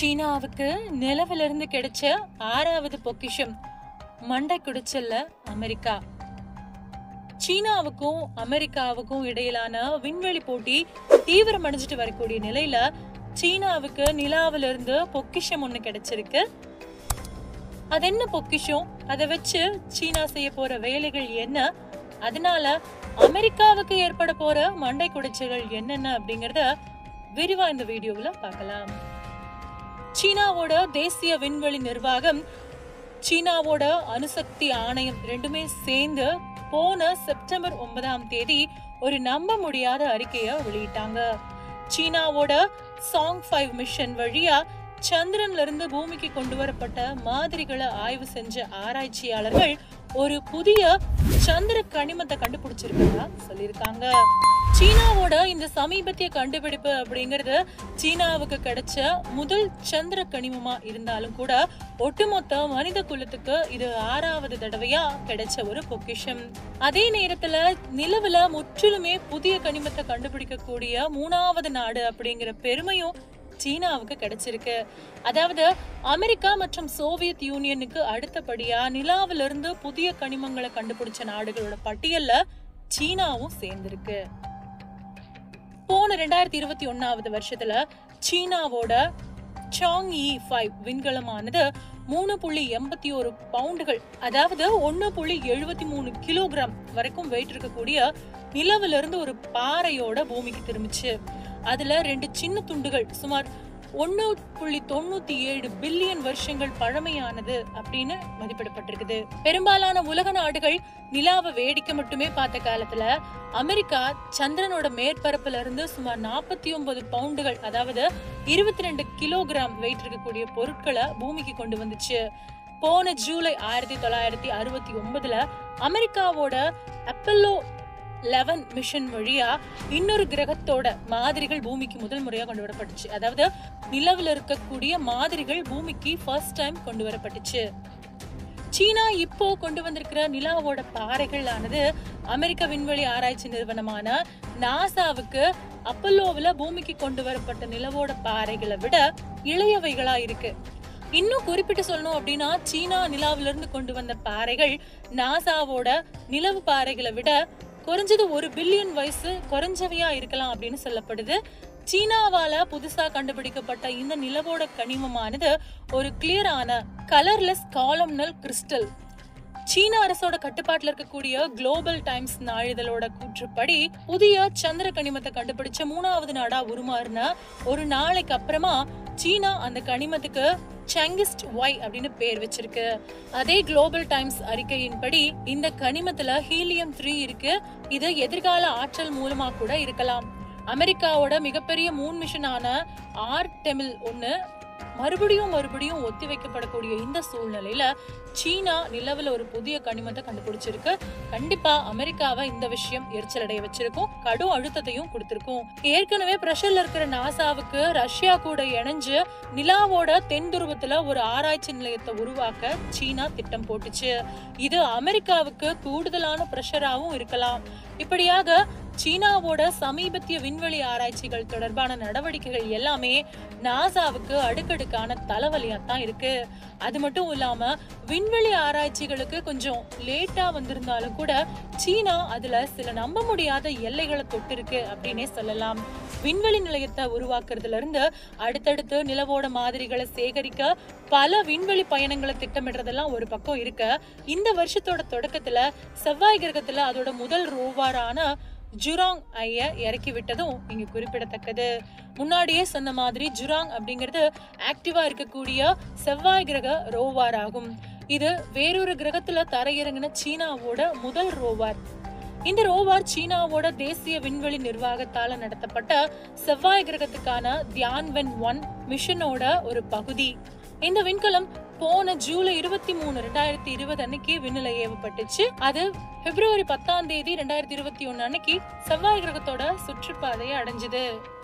சீனாவுக்கு நிலவுல இருந்து கிடைச்ச ஆறாவது பொக்கிஷம் மண்டை குடிச்சல்ல அமெரிக்கா சீனாவுக்கும் அமெரிக்காவுக்கும் இடையிலான விண்வெளி போட்டி தீவிரமடைஞ்சிட்டு வரக்கூடிய நிலையில சீனாவுக்கு நிலாவில இருந்து பொக்கிஷம் ஒண்ணு கிடைச்சிருக்கு அது என்ன பொக்கிஷம் அதை வச்சு சீனா செய்ய போற வேலைகள் என்ன அதனால அமெரிக்காவுக்கு ஏற்பட போற மண்டை குடைச்சல்கள் என்னென்ன அப்படிங்கறத விரிவா இந்த வீடியோவுல பார்க்கலாம் சீனாவோட தேசிய விண்வெளி நிர்வாகம் சீனாவோட அணுசக்தி ஆணையம் ரெண்டுமே சேர்ந்து போன செப்டம்பர் ஒன்பதாம் தேதி ஒரு நம்ப முடியாத அறிக்கைய வெளியிட்டாங்க சீனாவோட சாங் ஃபைவ் மிஷன் வழியா சந்திரன்ல இருந்து பூமிக்கு கொண்டு வரப்பட்ட மாதிரிகளை ஆய்வு செஞ்ச ஆராய்ச்சியாளர்கள் ஒரு புதிய சந்திர கனிமத்தை கண்டுபிடிச்சிருக்கதா சொல்லியிருக்காங்க சீனாவோட இந்த சமீபத்திய கண்டுபிடிப்பு அப்படிங்கிறது சீனாவுக்கு கிடைச்ச முதல் சந்திர கனிமமா இருந்தாலும் கூட ஒட்டுமொத்த மனித குலத்துக்கு இது ஆறாவது தடவையா கிடைச்ச ஒரு பொக்கிஷம் அதே நேரத்துல நிலவுல முற்றிலுமே புதிய கனிமத்தை கண்டுபிடிக்கக்கூடிய மூணாவது நாடு அப்படிங்கிற பெருமையும் சீனாவுக்கு கிடைச்சிருக்கு அதாவது அமெரிக்கா மற்றும் சோவியத் யூனியனுக்கு அடுத்தபடியா நிலாவில இருந்து புதிய கனிமங்களை கண்டுபிடிச்ச நாடுகளோட பட்டியல்ல சீனாவும் சேர்ந்திருக்கு போன ரெண்டாயிரத்தி இருபத்தி ஒன்னாவது வருஷத்துல சீனாவோட சாங் இ ஃபைவ் விண்கலமானது மூணு புள்ளி எண்பத்தி ஒரு பவுண்டுகள் அதாவது ஒன்னு புள்ளி எழுபத்தி மூணு கிலோகிராம் வரைக்கும் வெயிட் இருக்கக்கூடிய நிலவுல இருந்து ஒரு பாறையோட பூமிக்கு திரும்பிச்சு அதுல ரெண்டு சின்ன துண்டுகள் சுமார் ஒன்னு புள்ளி தொண்ணூத்தி ஏழு பில்லியன் வருஷங்கள் பழமையானது அப்படின்னு மதிப்பிடப்பட்டிருக்குது பெரும்பாலான உலக நாடுகள் நிலாவை வேடிக்கை மட்டுமே பார்த்த காலத்துல அமெரிக்கா சந்திரனோட மேற்பரப்புல இருந்து சுமார் நாற்பத்தி ஒன்பது பவுண்டுகள் அதாவது இருபத்தி ரெண்டு கிலோகிராம் வெயிட் இருக்கக்கூடிய பொருட்களை பூமிக்கு கொண்டு வந்துச்சு போன ஜூலை ஆயிரத்தி தொள்ளாயிரத்தி அறுபத்தி ஒன்பதுல அமெரிக்காவோட அப்பல்லோ லெவன் மிஷன் வழியா இன்னொரு கிரகத்தோட மாதிரிகள் பூமிக்கு முதல் முறையா கொண்டு வரப்பட்டுச்சு அதாவது நிலவுல இருக்கக்கூடிய மாதிரிகள் பூமிக்கு ஃபர்ஸ்ட் டைம் கொண்டு வரப்பட்டுச்சு சீனா இப்போ கொண்டு வந்திருக்கிற நிலாவோட பாறைகள் ஆனது அமெரிக்க விண்வெளி ஆராய்ச்சி நிறுவனமான நாசாவுக்கு அப்பல்லோவுல பூமிக்கு கொண்டு வரப்பட்ட நிலவோட பாறைகளை விட இளையவைகளா இருக்கு இன்னும் குறிப்பிட்டு சொல்லணும் அப்படின்னா சீனா நிலாவில இருந்து கொண்டு வந்த பாறைகள் நாசாவோட நிலவு பாறைகளை விட குறைஞ்சது ஒரு பில்லியன் வயசு குறைஞ்சவையா இருக்கலாம் அப்படின்னு சொல்லப்படுது சீனாவால புதுசா கண்டுபிடிக்கப்பட்ட இந்த நிலவோட கனிமமானது ஒரு கிளியரான கலர்லெஸ் காலம்னல் கிறிஸ்டல் சீன அரசோட கட்டுப்பாட்டுல இருக்கக்கூடிய குளோபல் டைம்ஸ் நாளிதழோட கூற்றுப்படி புதிய சந்திர கனிமத்தை கண்டுபிடிச்ச மூணாவது நாடா உருமாறின ஒரு நாளைக்கு அப்புறமா சீனா அந்த கனிமத்துக்கு செங்கிஸ்ட் ஒய் அப்படின்னு பேர் வச்சிருக்கு அதே குளோபல் டைம்ஸ் அறிக்கையின்படி இந்த கனிமத்துல ஹீலியம் த்ரீ இருக்கு இது எதிர்கால ஆற்றல் மூலமா கூட இருக்கலாம் அமெரிக்காவோட மிகப்பெரிய மூன் மிஷனான ஆர் டெமில் ஒன்னு மறுபடியும் மறுபடியும் ஒத்தி வைக்கப்படக்கூடிய இந்த சூழ்நிலையில சீனா நிலவுல ஒரு புதிய கனிமத்தை கண்டுபிடிச்சிருக்கு கண்டிப்பா அமெரிக்காவை இந்த விஷயம் எரிச்சலடைய வச்சிருக்கும் கடும் அழுத்தத்தையும் கொடுத்திருக்கும் ஏற்கனவே பிரஷர்ல இருக்கிற நாசாவுக்கு ரஷ்யா கூட இணைஞ்சு நிலாவோட தென் துருவத்துல ஒரு ஆராய்ச்சி நிலையத்தை உருவாக்க சீனா திட்டம் போட்டுச்சு இது அமெரிக்காவுக்கு கூடுதலான பிரஷராவும் இருக்கலாம் இப்படியாக சீனாவோட சமீபத்திய விண்வெளி ஆராய்ச்சிகள் தொடர்பான நடவடிக்கைகள் எல்லாமே நாசாவுக்கு அடுக்கடுக்கான தலைவலியா தான் இருக்கு அது மட்டும் இல்லாம விண்வெளி ஆராய்ச்சிகளுக்கு கொஞ்சம் லேட்டா வந்திருந்தாலும் கூட சீனா அதுல சில நம்ப முடியாத எல்லைகளை தொட்டிருக்கு அப்படின்னே சொல்லலாம் விண்வெளி நிலையத்தை உருவாக்குறதுல இருந்து அடுத்தடுத்து நிலவோட மாதிரிகளை சேகரிக்க பல விண்வெளி பயணங்களை திட்டமிடுறதெல்லாம் ஒரு பக்கம் இருக்க இந்த வருஷத்தோட தொடக்கத்துல செவ்வாய் கிரகத்துல அதோட முதல் ரோவாரான ஜுராங் ஐய இறக்கி விட்டதும் இங்க குறிப்பிடத்தக்கது முன்னாடியே சொன்ன மாதிரி ஜுராங் அப்படிங்கிறது ஆக்டிவா இருக்கக்கூடிய செவ்வாய் கிரக ரோவார் ஆகும் இது வேறொரு கிரகத்துல தரையிறங்கின சீனாவோட முதல் ரோவார் இந்த ரோவார் சீனாவோட தேசிய விண்வெளி நிர்வாகத்தால நடத்தப்பட்ட செவ்வாய் கிரகத்துக்கான தியான்வென் ஒன் மிஷனோட ஒரு பகுதி இந்த விண்கலம் போன ஜூலை இருபத்தி மூணு ரெண்டாயிரத்தி இருபது அன்னைக்கு விண்ணில ஏவப்பட்டுச்சு அது பிப்ரவரி பத்தாம் தேதி ரெண்டாயிரத்தி இருபத்தி ஒன்னு அன்னைக்கு செவ்வாய் கிரகத்தோட சுற்றுப்பாதையை அடைஞ்சது